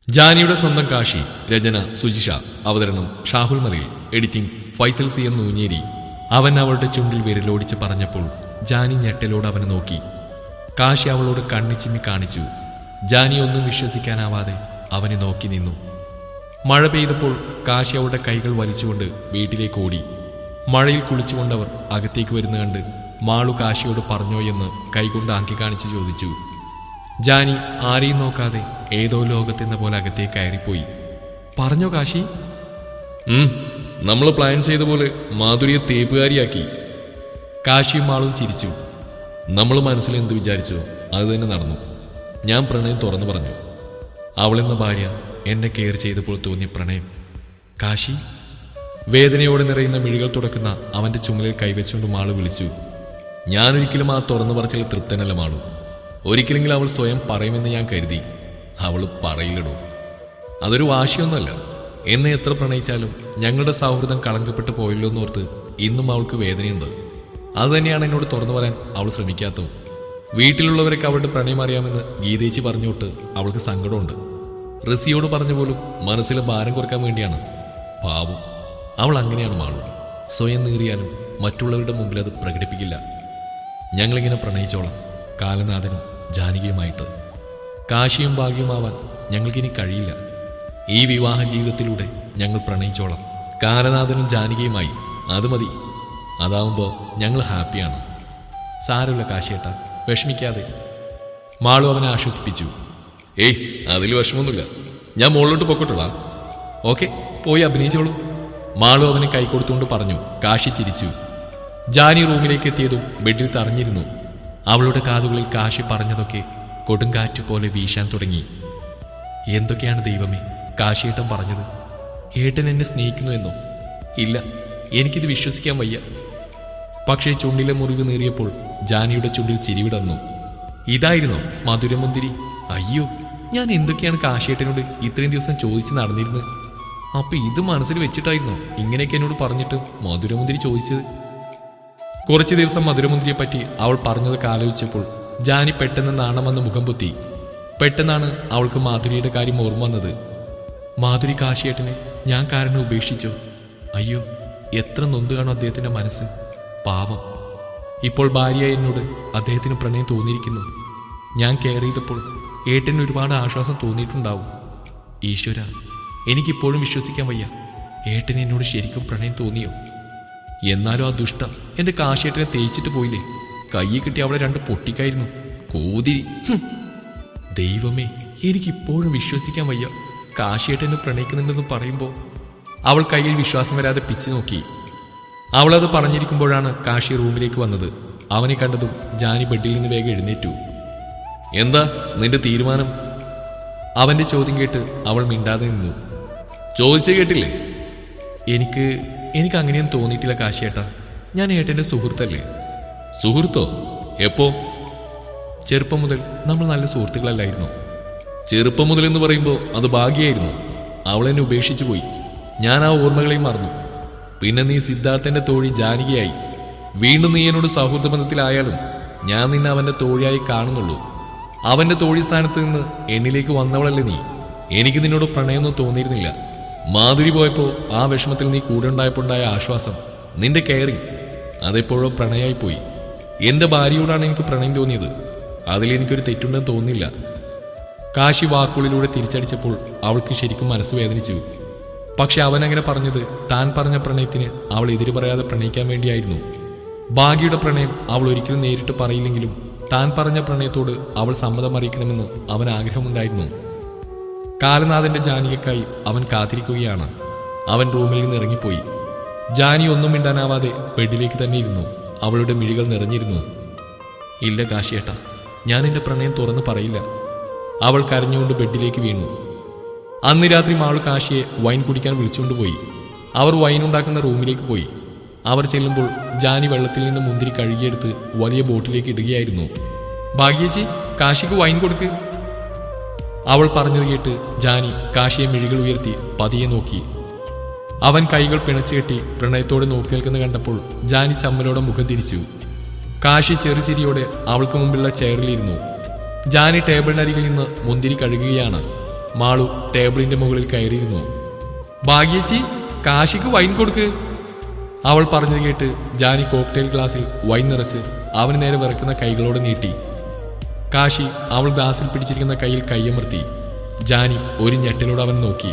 ജാനിയുടെ സ്വന്തം കാശി രചന സുജിഷ അവതരണം Shahul Malayil editing Faisal C M Noonjeri അവൻ അവളുടെ ചുണ്ടിൽ വിരലോടിച്ച് പറഞ്ഞപ്പോൾ ജാനി ഞെട്ടലോട് അവനെ നോക്കി കാശി അവളോട് കണ്ണിച്ചിമ്മി കാണിച്ചു ജാനി ഒന്നും വിശ്വസിക്കാനാവാതെ അവനെ നോക്കി നിന്നു മഴ പെയ്തപ്പോൾ കാശി അവളുടെ കൈകൾ വലിച്ചുകൊണ്ട് വീട്ടിലേക്ക് ഓടി മഴയിൽ കുളിച്ചുകൊണ്ടവർ അകത്തേക്ക് വരുന്ന കണ്ട് മാളു കാശിയോട് പറഞ്ഞോ എന്ന് കൈകൊണ്ട് ആക്കി കാണിച്ചു ചോദിച്ചു ജാനി ആരെയും നോക്കാതെ ഏതോ ലോകത്തെന്ന പോലെ അകത്തേക്ക് കയറിപ്പോയി പറഞ്ഞോ കാശി നമ്മൾ പ്ലാൻ ചെയ്ത പോലെ മാധുരിയെ തേപ്പുകാരിയാക്കി കാശിയും മാളും ചിരിച്ചു നമ്മൾ മനസ്സിൽ എന്ത് വിചാരിച്ചോ അത് തന്നെ നടന്നു ഞാൻ പ്രണയം തുറന്നു പറഞ്ഞു അവളെന്ന ഭാര്യ എന്നെ കെയർ ചെയ്തപ്പോൾ തോന്നിയ പ്രണയം കാശി വേദനയോടെ നിറയുന്ന മിഴികൾ തുടക്കുന്ന അവന്റെ ചുമലിൽ കൈവച്ചുകൊണ്ട് മാള് വിളിച്ചു ഞാനൊരിക്കലും ആ തുറന്നു പറച്ചിൽ തൃപ്തനല്ല മാളു ഒരിക്കലെങ്കിലും അവൾ സ്വയം പറയുമെന്ന് ഞാൻ കരുതി അവൾ പറയില്ലടോ അതൊരു വാശിയൊന്നുമല്ല എന്നെ എത്ര പ്രണയിച്ചാലും ഞങ്ങളുടെ സൗഹൃദം കളങ്കപ്പെട്ടു പോയല്ലോ എന്നോർത്ത് ഇന്നും അവൾക്ക് വേദനയുണ്ട് അതുതന്നെയാണ് എന്നോട് തുറന്നു പറയാൻ അവൾ ശ്രമിക്കാത്തതും വീട്ടിലുള്ളവരൊക്കെ അവളുടെ പ്രണയം അറിയാമെന്ന് ഗീതേച്ചി പറഞ്ഞുവിട്ട് അവൾക്ക് സങ്കടമുണ്ട് റസിയോട് പറഞ്ഞ പോലും മനസ്സിലെ ഭാരം കുറക്കാൻ വേണ്ടിയാണ് പാവം അവൾ അങ്ങനെയാണ് മാളു സ്വയം നീറിയാലും മറ്റുള്ളവരുടെ മുമ്പിൽ അത് പ്രകടിപ്പിക്കില്ല ഞങ്ങളിങ്ങനെ പ്രണയിച്ചോളാം കാലനാഥനും ജാനകിയുമായിട്ട് കാശിയും ഭാഗ്യമാവാൻ ഞങ്ങൾക്കിനി കഴിയില്ല ഈ വിവാഹ ജീവിതത്തിലൂടെ ഞങ്ങൾ പ്രണയിച്ചോളാം കാലനാഥനും ജാനകിയുമായി അത് മതി അതാവുമ്പോൾ ഞങ്ങൾ ഹാപ്പിയാണ് സാരമില്ല കാശിയേട്ട വിഷമിക്കാതെ മാളു അവനെ ആശ്വസിപ്പിച്ചു ഏയ് അതിൽ വിഷമമൊന്നുമില്ല ഞാൻ മുകളിലോട്ട് പൊക്കോട്ടോളാ ഓക്കെ പോയി അഭിനയിച്ചോളൂ മാളു അവനെ കൈകൊടുത്തുകൊണ്ട് പറഞ്ഞു കാശി ചിരിച്ചു ജാനി റൂമിലേക്ക് എത്തിയതും ബെഡിൽ തറഞ്ഞിരുന്നു അവളുടെ കാതുകളിൽ കാശി പറഞ്ഞതൊക്കെ കൊടുങ്കാറ്റ് പോലെ വീശാൻ തുടങ്ങി എന്തൊക്കെയാണ് ദൈവമേ കാശിയേട്ടൻ പറഞ്ഞത് ഏട്ടൻ എന്നെ സ്നേഹിക്കുന്നു എന്നോ ഇല്ല എനിക്കിത് വിശ്വസിക്കാൻ വയ്യ പക്ഷേ ചുണ്ടിലെ മുറിവ് നേറിയപ്പോൾ ജാനിയുടെ ചുണ്ടിൽ ചിരിവിടർന്നു ഇതായിരുന്നോ മധുരമുന്തിരി അയ്യോ ഞാൻ എന്തൊക്കെയാണ് കാശിയേട്ടനോട് ഇത്രയും ദിവസം ചോദിച്ച് നടന്നിരുന്നത് അപ്പൊ ഇത് മനസ്സിൽ വെച്ചിട്ടായിരുന്നോ ഇങ്ങനെയൊക്കെ എന്നോട് പറഞ്ഞിട്ട് മധുരമുന്തിരി ചോദിച്ചത് കുറച്ചു ദിവസം മധുരമുന്തിരിയെ പറ്റി അവൾ പറഞ്ഞതൊക്കെ ആലോചിച്ചപ്പോൾ ജാനി പെട്ടെന്ന് നാണം വന്ന് മുഖം പൊത്തി പെട്ടെന്നാണ് അവൾക്ക് മാധുരിയുടെ കാര്യം ഓർമ്മ വന്നത് മാധുരി കാശിയേട്ടനെ ഞാൻ കാരണം ഉപേക്ഷിച്ചോ അയ്യോ എത്ര നൊന്ത് കാണും അദ്ദേഹത്തിന്റെ മനസ്സ് പാവം ഇപ്പോൾ ഭാര്യ എന്നോട് അദ്ദേഹത്തിന് പ്രണയം തോന്നിയിരിക്കുന്നു ഞാൻ കെയർ ചെയ്തപ്പോൾ ഏട്ടന് ഒരുപാട് ആശ്വാസം തോന്നിയിട്ടുണ്ടാവും ഈശ്വര എനിക്കിപ്പോഴും വിശ്വസിക്കാൻ വയ്യ ഏട്ടന് എന്നോട് ശരിക്കും പ്രണയം തോന്നിയോ എന്നാലും ആ ദുഷ്ട എന്റെ കാശിയേട്ടനെ തേച്ചിട്ട് പോയില്ലേ കയ്യിൽ കിട്ടി അവളെ രണ്ട് പൊട്ടിക്കായിരുന്നു കോതിരി ഹും. ദൈവമേ എനിക്കിപ്പോഴും വിശ്വസിക്കാൻ വയ്യ കാശിയേട്ടനെ പ്രണയിക്കുന്നുണ്ടെന്ന് പറയുമ്പോൾ അവൾ കയ്യിൽ വിശ്വാസം വരാതെ പിച്ചു നോക്കി അവളത് പറഞ്ഞിരിക്കുമ്പോഴാണ് കാശി റൂമിലേക്ക് വന്നത് അവനെ കണ്ടതും ജാനി ബെഡിൽ നിന്ന് വേഗം എഴുന്നേറ്റു എന്താ നിന്റെ തീരുമാനം അവന്റെ ചോദ്യം കേട്ട് അവൾ മിണ്ടാതെ നിന്നു ചോദിച്ചു കേട്ടില്ലേ എനിക്ക് എനിക്ക് അങ്ങനെയൊന്നും തോന്നിയിട്ടില്ല കാശിയേട്ടാ ഞാൻ ഏട്ടന്റെ സുഹൃത്തല്ലേ സുഹൃത്തോ എപ്പോ ചെറുപ്പം മുതൽ നമ്മൾ നല്ല സുഹൃത്തുക്കളല്ലായിരുന്നു ചെറുപ്പം മുതൽ എന്ന് പറയുമ്പോൾ അത് ഭാഗ്യമായിരുന്നു അവൾ എന്നെ ഉപേക്ഷിച്ചു പോയി ഞാൻ ആ ഓർമ്മകളെയും മറന്നു പിന്നെ നീ സിദ്ധാർത്ഥന്റെ തോഴി ജാനകിയായി വീണ്ടും നീ എന്നോട് സൗഹൃദ ബന്ധത്തിലായാലും ഞാൻ നിന്നെ അവന്റെ തോഴിയായി കാണുന്നുള്ളൂ അവന്റെ തോഴി സ്ഥാനത്ത് നിന്ന് എന്നിലേക്ക് വന്നവളല്ലേ നീ എനിക്ക് നിന്നോട് പ്രണയമൊന്നും തോന്നിയിരുന്നില്ല മാധുരി പോയപ്പോ ആ വിഷമത്തിൽ നീ കൂടെ ഉണ്ടായപ്പോൾ ഉണ്ടായ ആശ്വാസം നിന്റെ കെയറിങ് അതെപ്പോഴോ പ്രണയമായി പോയി എന്റെ ഭാര്യയോടാണ് എനിക്ക് പ്രണയം തോന്നിയത് അതിൽ എനിക്കൊരു തെറ്റുണ്ടെന്ന് തോന്നില്ല കാശി വാക്കുകളിലൂടെ തിരിച്ചടിച്ചപ്പോൾ അവൾക്ക് ശരിക്കും മനസ്സ് വേദനിച്ചു പക്ഷെ അവൻ അങ്ങനെ പറഞ്ഞത് താൻ പറഞ്ഞ പ്രണയത്തിന് അവൾ എതിര് പറയാതെ പ്രണയിക്കാൻ വേണ്ടിയായിരുന്നു ഭാഗ്യയുടെ പ്രണയം അവൾ ഒരിക്കലും നേരിട്ട് പറയില്ലെങ്കിലും താൻ പറഞ്ഞ പ്രണയത്തോട് അവൾ സമ്മതം അറിയിക്കണമെന്ന് അവൻ ആഗ്രഹമുണ്ടായിരുന്നു കാലനാഥന്റെ ജാനികക്കായി അവൻ കാത്തിരിക്കുകയാണ് അവൻ റൂമിൽ നിന്ന് ഇറങ്ങിപ്പോയി ജാനി ഒന്നും മിണ്ടാനാവാതെ ബെഡിലേക്ക് തന്നെ ഇരുന്നു അവളുടെ മിഴികൾ നിറഞ്ഞിരുന്നു ഇല്ല കാശിയേട്ട ഞാൻ എന്റെ പ്രണയം തുറന്നു പറയില്ല അവൾ കരഞ്ഞുകൊണ്ട് ബെഡിലേക്ക് വീണു അന്ന് രാത്രി മാളു കാശിയെ വൈൻ കുടിക്കാൻ വിളിച്ചുകൊണ്ടുപോയി അവർ വൈൻ ഉണ്ടാക്കുന്ന റൂമിലേക്ക് പോയി അവർ ചെല്ലുമ്പോൾ ജാനി വെള്ളത്തിൽ നിന്ന് മുന്തിരി കഴുകിയെടുത്ത് വലിയ ബോട്ടിലേക്ക് ഇടുകയായിരുന്നു ഭാഗ്യേച്ചി കാശിക്ക് വൈൻ കൊടുക്ക് അവൾ പറഞ്ഞത് കേട്ട് ജാനി കാശിയെ മിഴികൾ ഉയർത്തി പതിയെ നോക്കി അവൻ കൈകൾ പിണച്ചുകെട്ടി പ്രണയത്തോടെ നോക്കി നിൽക്കുന്ന കണ്ടപ്പോൾ ജാനി ചമ്മലോടെ മുഖം തിരിച്ചു കാശി ചെറുചിരിയോടെ അവൾക്ക് മുമ്പിലുള്ള ചെയറിലിരുന്നു ജാനി ടേബിളിനരികിൽ നിന്ന് മുന്തിരി കഴുകുകയാണ് മാളു ടേബിളിന്റെ മുകളിൽ കയറിയിരുന്നു ഭാഗ്യേച്ചി കാശിക്ക് വൈൻ കൊടുക്ക് അവൾ പറഞ്ഞത് കേട്ട് ജാനി കോക്ടെയിൽ ഗ്ലാസ്സിൽ വൈൻ നിറച്ച് അവന് നേരെ വിറക്കുന്ന കൈകളോട് നീട്ടി കാശി അവൾ ഗ്ലാസ്സിൽ പിടിച്ചിരിക്കുന്ന കയ്യിൽ കൈയമർത്തി ജാനി ഒരു ഞെട്ടലോട് അവൻ നോക്കി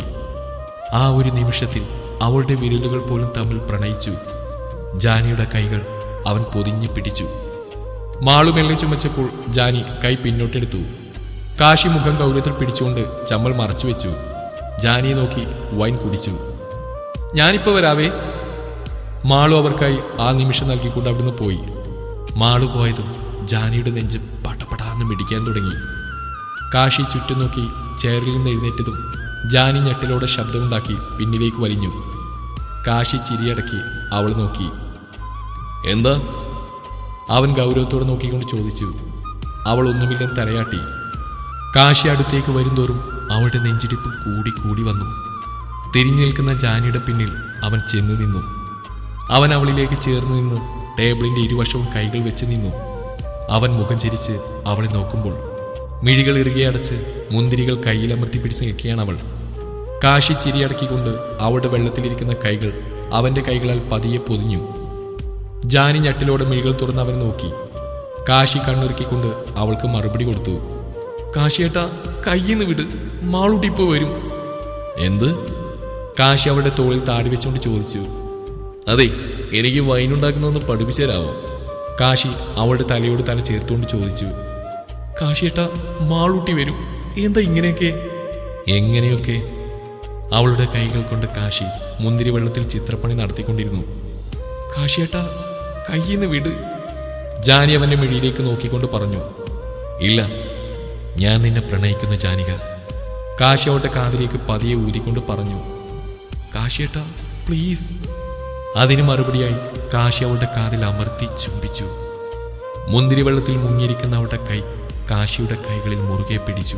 ആ ഒരു നിമിഷത്തിൽ അവളുടെ വിരലുകൾ പോലും തമ്മിൽ പ്രണയിച്ചു ജാനിയുടെ കൈകൾ അവൻ പൊതിഞ്ഞു പിടിച്ചു മാളു മെല്ലെ ചുമച്ചപ്പോൾ ജാനി കൈ പിന്നോട്ടെടുത്തു കാശി മുഖം ഗൗരവത്തിൽ പിടിച്ചുകൊണ്ട് ചമ്മൽ മറച്ചു വെച്ചു ജാനിയെ നോക്കി വൈൻ കുടിച്ചു ഞാനിപ്പോ വരാവേ മാളു അവർക്കായി ആ നിമിഷം നൽകിക്കൊണ്ട് അവിടുന്ന് പോയി മാളു പോയതും ജാനിയുടെ നെഞ്ച് പടപടാന്ന് മിടിക്കാൻ തുടങ്ങി കാശി ചുറ്റും നോക്കി ചെയറിൽ നിന്ന് എഴുന്നേറ്റതും ജാനി ഞെട്ടലോടെ ശബ്ദമുണ്ടാക്കി പിന്നിലേക്ക് വലിഞ്ഞു കാശി ചിരിയടക്കി അവൾ നോക്കി എന്താ അവൻ ഗൗരവത്തോടെ നോക്കിക്കൊണ്ട് ചോദിച്ചു അവൾ ഒന്നുമില്ലെന്ന് തലയാട്ടി കാശി അടുത്തേക്ക് വരുംതോറും അവളുടെ നെഞ്ചിടിപ്പ് കൂടി കൂടി വന്നു തിരിഞ്ഞു നിൽക്കുന്ന ജാനിയുടെ പിന്നിൽ അവൻ ചെന്നു നിന്നു അവൻ അവളിലേക്ക് ചേർന്ന് നിന്ന് ടേബിളിന്റെ ഇരുവശവും കൈകൾ വെച്ച് നിന്നു അവൻ മുഖം ചിരിച്ച് അവളെ നോക്കുമ്പോൾ മിഴികൾ ഇറുകെ അടച്ച് മുന്തിരികൾ കയ്യിലമർത്തി പിടിച്ച് നിൽക്കുകയാണ് അവൾ കാശി ചിരിയടക്കിക്കൊണ്ട് അവളുടെ വെള്ളത്തിലിരിക്കുന്ന കൈകൾ അവന്റെ കൈകളാൽ പതിയെ പൊതിഞ്ഞു ജാനി ഞെട്ടിലോടെ മിഴികൾ തുറന്ന് അവനെ നോക്കി കാശി കണ്ണിറുക്കിക്കൊണ്ട് അവൾക്ക് മറുപടി കൊടുത്തു കാശിയേട്ടാ കയ്യിന്ന് വിട് മാളൂട്ടിപ്പോ വരും എന്ത് കാശി അവളുടെ തോളിൽ താടി വെച്ചുകൊണ്ട് ചോദിച്ചു അതെ എനിക്ക് വൈനുണ്ടാക്കുന്നതെന്ന് പഠിപ്പിച്ചു തരാമോ കാശി അവളുടെ തലയോട് തല ചേർത്തുകൊണ്ട് ചോദിച്ചു കാശിയേട്ടാ മാളൂട്ടി വരും എന്താ ഇങ്ങനെയൊക്കെ എങ്ങനെയൊക്കെ അവളുടെ കൈകൾ കൊണ്ട് കാശി മുന്തിരി വെള്ളത്തിൽ ചിത്രപ്പണി നടത്തിക്കൊണ്ടിരുന്നു കാശിയേട്ടാ കയ്യിന്ന് വിട് ജാനി അവന്റെ മിഴിയിലേക്ക് നോക്കിക്കൊണ്ട് പറഞ്ഞു ഇല്ല ഞാൻ നിന്നെ പ്രണയിക്കുന്ന ജാനിക കാശി അവളുടെ കാതിലേക്ക് പതിയെ ഊരിക്കൊണ്ട് പറഞ്ഞു കാശിയേട്ടാ പ്ലീസ് അതിന് മറുപടിയായി കാശി അവളുടെ കാതിൽ അമർത്തി ചുംബിച്ചു മുന്തിരി വെള്ളത്തിൽ മുങ്ങിയിരിക്കുന്ന അവളുടെ കൈ കാശിയുടെ കൈകളിൽ മുറുകെ പിടിച്ചു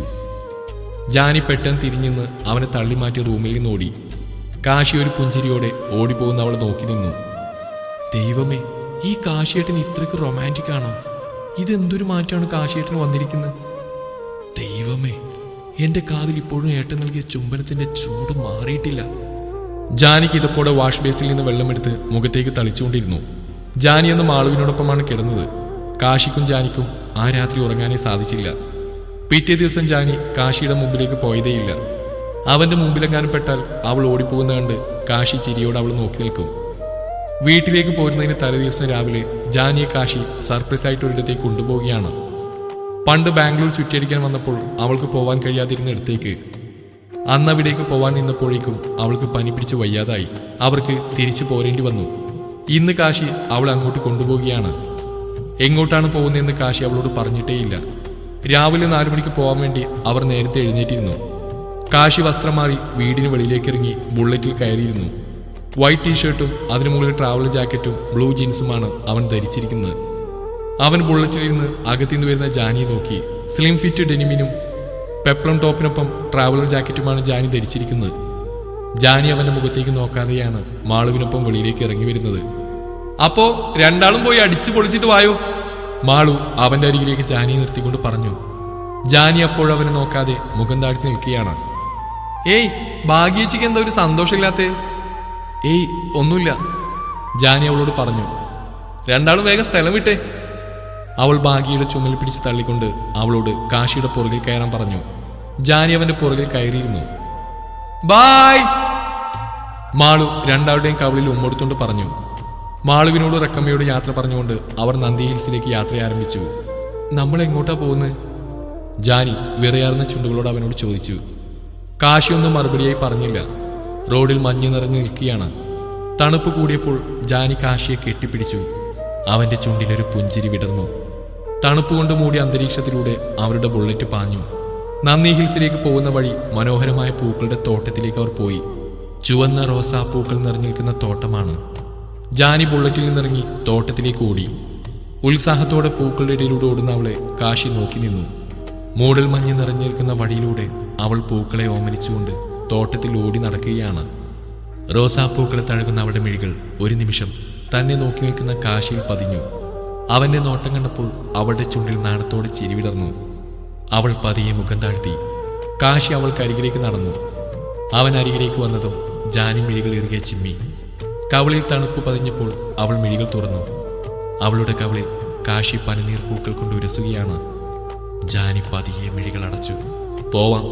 ജാനി പെട്ടെന്ന് തിരിഞ്ഞെന്ന് അവനെ തള്ളിമാറ്റി റൂമിൽ നിന്ന് ഓടി കാശി ഒരു പുഞ്ചിരിയോടെ ഓടിപ്പോകുന്ന അവളെ നോക്കി നിന്നു ദൈവമേ ഈ കാശിയേട്ടൻ ഇത്രയ്ക്ക് റൊമാൻറ്റിക് ആണോ ഇതെന്തൊരു മാറ്റമാണ് കാശിയേട്ടന് വന്നിരിക്കുന്നത് ദൈവമേ എന്റെ കാതിൽ ഇപ്പോഴും ഏട്ടൻ നൽകിയ ചുംബനത്തിന്റെ ചൂട് മാറിയിട്ടില്ല ജാനിക്ക് ഇതപ്പോടെ വാഷ് ബേസിൽ നിന്ന് വെള്ളമെടുത്ത് മുഖത്തേക്ക് തളിച്ചുകൊണ്ടിരുന്നു ജാനി എന്ന മാളുവിനോടൊപ്പമാണ് കിടന്നത് കാശിക്കും ജാനിക്കും ആ രാത്രി ഉറങ്ങാനേ സാധിച്ചില്ല പിറ്റേ ദിവസം ജാനി കാശിയുടെ മുമ്പിലേക്ക് പോയതേയില്ല അവന്റെ മുമ്പിലെങ്ങാനും പെട്ടാൽ അവൾ ഓടിപ്പോകുന്ന കണ്ട് കാശി ചിരിയോട് അവൾ നോക്കി നിൽക്കും വീട്ടിലേക്ക് പോരുന്നതിന് തലേദിവസം രാവിലെ ജാനിയെ കാശി സർപ്രൈസ് ആയിട്ട് ഒരിടത്തേക്ക് കൊണ്ടുപോവുകയാണ് പണ്ട് ബാംഗ്ലൂർ ചുറ്റിയടിക്കാൻ വന്നപ്പോൾ അവൾക്ക് പോവാൻ കഴിയാതിരുന്ന ഇടത്തേക്ക് അന്ന് അവിടേക്ക് പോവാൻ നിന്നപ്പോഴേക്കും അവൾക്ക് പനി പിടിച്ച് വയ്യാതായി അവർക്ക് തിരിച്ചു പോരേണ്ടി വന്നു ഇന്ന് കാശി അവൾ അങ്ങോട്ട് കൊണ്ടുപോവുകയാണ് എങ്ങോട്ടാണ് പോകുന്നതെന്ന് കാശി അവളോട് പറഞ്ഞിട്ടേയില്ല രാവിലെ നാലു മണിക്ക് പോകാൻ വേണ്ടി അവർ നേരത്തെ എഴുന്നേറ്റിരുന്നു കാശി വസ്ത്രം മാറി വീടിന് വെളിയിലേക്ക് ഇറങ്ങി ബുള്ളറ്റിൽ കയറിയിരുന്നു വൈറ്റ് ടീഷർട്ടും അതിനു മുകളിൽ ട്രാവൽ ജാക്കറ്റും ബ്ലൂ ജീൻസുമാണ് അവൻ ധരിച്ചിരിക്കുന്നത് അവൻ ബുള്ളറ്റിലിരുന്ന് അകത്തുനിന്ന് വരുന്ന ജാനിയെ നോക്കി സ്ലിം ഫിറ്റ് ഡെനിമിനും പെപ്ലം ടോപ്പിനൊപ്പം ട്രാവലർ ജാക്കറ്റുമാണ് ജാനി ധരിച്ചിരിക്കുന്നത് ജാനി അവന്റെ മുഖത്തേക്ക് നോക്കാതെയാണ് മാളുവിനൊപ്പം വെളിയിലേക്ക് ഇറങ്ങി വരുന്നത് അപ്പോ രണ്ടാളും പോയി അടിച്ചു പൊളിച്ചിട്ട് വായോ മാളു അവന്റെ അരികിലേക്ക് ജാനിയെ നിർത്തിക്കൊണ്ട് പറഞ്ഞു ജാനി അപ്പോഴവനെ നോക്കാതെ മുഖം താഴ്ത്തി നിൽക്കുകയാണ് ഏയ് ഭാഗ്യേച്ചിക്ക് എന്താ ഒരു സന്തോഷമില്ലാത്തേ ഏയ് ഒന്നുമില്ല ജാനി അവളോട് പറഞ്ഞു രണ്ടാളും വേഗം സ്ഥലം വിട്ടേ അവൾ ഭാഗ്യയുടെ ചുമൽ പിടിച്ച് തള്ളിക്കൊണ്ട് അവളോട് കാശിയുടെ പുറകിൽ കയറാൻ പറഞ്ഞു ജാനി അവന്റെ പുറകിൽ കയറിയിരുന്നു ബായ് മാളു രണ്ടാളുടെയും കവിളിൽ ഉമ്മൊടുത്തുകൊണ്ട് പറഞ്ഞു മാളുവിനോട് റക്കമ്മയോട് യാത്ര പറഞ്ഞുകൊണ്ട് അവർ നന്ദി ഹിൽസിലേക്ക് യാത്ര ആരംഭിച്ചു നമ്മൾ എങ്ങോട്ടാ പോകുന്നത് ജാനി വിറയാർന്ന ചുണ്ടുകളോട് അവനോട് ചോദിച്ചു കാശിയൊന്നും മറുപടിയായി പറഞ്ഞില്ല റോഡിൽ മഞ്ഞ് നിറഞ്ഞു നിൽക്കുകയാണ് തണുപ്പ് കൂടിയപ്പോൾ ജാനി കാശിയെ കെട്ടിപ്പിടിച്ചു അവന്റെ ചുണ്ടിലൊരു പുഞ്ചിരി വിടർന്നു തണുപ്പ് കൊണ്ട് മൂടിയ അന്തരീക്ഷത്തിലൂടെ അവരുടെ ബുള്ളറ്റ് പാഞ്ഞു നന്ദി ഹിൽസിലേക്ക് പോകുന്ന വഴി മനോഹരമായ പൂക്കളുടെ തോട്ടത്തിലേക്ക് അവർ പോയി ചുവന്ന റോസാ പൂക്കൾ നിറഞ്ഞു നിൽക്കുന്ന തോട്ടമാണ് ജാനി ബുള്ളറ്റിൽ നിന്നിറങ്ങി തോട്ടത്തിലേക്ക് ഓടി ഉത്സാഹത്തോടെ പൂക്കളുടെ ഇടയിലൂടെ ഓടുന്ന അവളെ കാശി നോക്കി നിന്നു മൂടൽ മഞ്ഞ് നിറഞ്ഞു നിൽക്കുന്ന വഴിയിലൂടെ അവൾ പൂക്കളെ ഓമനിച്ചുകൊണ്ട് തോട്ടത്തിൽ ഓടി നടക്കുകയാണ് റോസാപ്പൂക്കളെ തഴുകുന്ന അവളുടെ മിഴികൾ ഒരു നിമിഷം തന്നെ നോക്കി നിൽക്കുന്ന കാശിയിൽ പതിഞ്ഞു അവന്റെ നോട്ടം കണ്ടപ്പോൾ അവളുടെ ചുണ്ടിൽ നാണത്തോടെ ചിരിവിടർന്നു അവൾ പതിയെ മുഖം താഴ്ത്തി കാശി അവൾക്ക് അരികിലേക്ക് നടന്നു അവൻ അരികിലേക്ക് വന്നതും ജാനി മിഴികൾ ഇറുകെ ചിമ്മി കവളിൽ തണുപ്പ് പതിഞ്ഞപ്പോൾ അവൾ മിഴികൾ തുറന്നു അവളുടെ കവളിൽ കാശി പനിനീർ പൂക്കൾ കൊണ്ട് ഉരസുകയാണ് ജാനി പതിയെ മിഴികൾ അടച്ചു പോവാം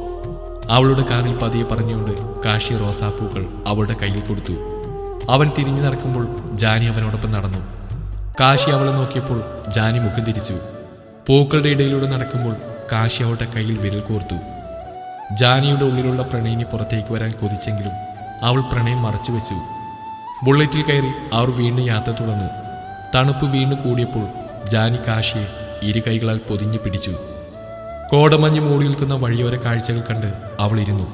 അവളുടെ കാതിൽ പതിയെ പറഞ്ഞുകൊണ്ട് കാശി റോസാപ്പൂക്കൾ അവളുടെ കയ്യിൽ കൊടുത്തു അവൻ തിരിഞ്ഞു നടക്കുമ്പോൾ ജാനി അവനോടൊപ്പം നടന്നു കാശി അവളെ നോക്കിയപ്പോൾ ജാനി മുഖം തിരിച്ചു പൂക്കളുടെ ഇടയിലൂടെ നടക്കുമ്പോൾ കാശി അവളുടെ കയ്യിൽ വിരൽ കോർത്തു ജാനിയുടെ ഉള്ളിലുള്ള പ്രണയിനി പുറത്തേക്ക് വരാൻ കൊതിച്ചെങ്കിലും അവൾ പ്രണയം മറച്ചുവെച്ചു ബുള്ളറ്റിൽ കയറി അവർ വീണ്ടും യാത്ര തുടർന്നു തണുപ്പ് വീണ്ടും കൂടിയപ്പോൾ ജാനി കാശിയെ ഇരു കൈകളാൽ പൊതിഞ്ഞു പിടിച്ചു കോടമഞ്ഞ് മൂടി നിൽക്കുന്ന വഴിയോര കാഴ്ചകൾ കണ്ട് അവൾ ഇരുന്നു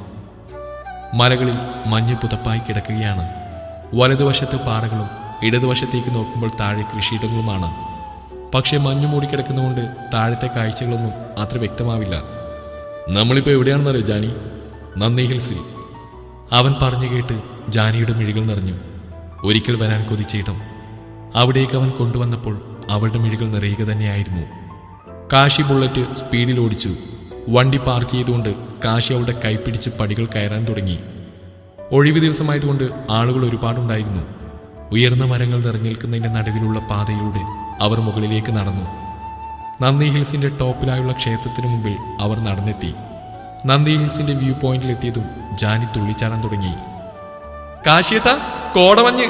മലകളിൽ മഞ്ഞ് പുതപ്പായി കിടക്കുകയാണ് വലതുവശത്ത് പാറകളും ഇടതുവശത്തേക്ക് നോക്കുമ്പോൾ താഴെ കൃഷിയിടങ്ങളുമാണ് പക്ഷെ മഞ്ഞു മൂടിക്കിടക്കുന്നതുകൊണ്ട് താഴത്തെ കാഴ്ചകളൊന്നും അത്ര വ്യക്തമാവില്ല നമ്മളിപ്പോൾ എവിടെയാണെന്നറിയോ ജാനി നന്ദി ഹിൽസിൽ അവൻ പറഞ്ഞു കേട്ട് ജാനിയുടെ മിഴികൾ നിറഞ്ഞു ഒരിക്കൽ വരാൻ കൊതിച്ചിടം അവിടേക്ക് അവൻ കൊണ്ടുവന്നപ്പോൾ അവളുടെ മിഴികൾ നിറയുക തന്നെയായിരുന്നു കാശി ബുള്ളറ്റ് സ്പീഡിൽ ഓടിച്ചു വണ്ടി പാർക്ക് ചെയ്തുകൊണ്ട് കാശി അവളുടെ കൈപ്പിടിച്ച് പടികൾ കയറാൻ തുടങ്ങി ഒഴിവ് ദിവസമായതുകൊണ്ട് ആളുകൾ ഒരുപാടുണ്ടായിരുന്നു ഉയർന്ന മരങ്ങൾ നിറഞ്ഞിൽക്കുന്നതിന്റെ നടുവിലുള്ള പാതയിലൂടെ അവർ മുകളിലേക്ക് നടന്നു നന്ദി ഹിൽസിന്റെ ടോപ്പിലായുള്ള ക്ഷേത്രത്തിന് മുമ്പിൽ അവർ നടന്നെത്തി നന്ദി ഹിൽസിന്റെ വ്യൂ പോയിന്റിൽ എത്തിയതും ജാനി തുള്ളിച്ചാടാൻ തുടങ്ങി കാശിയേട്ടാ കോടമഞ്ഞ്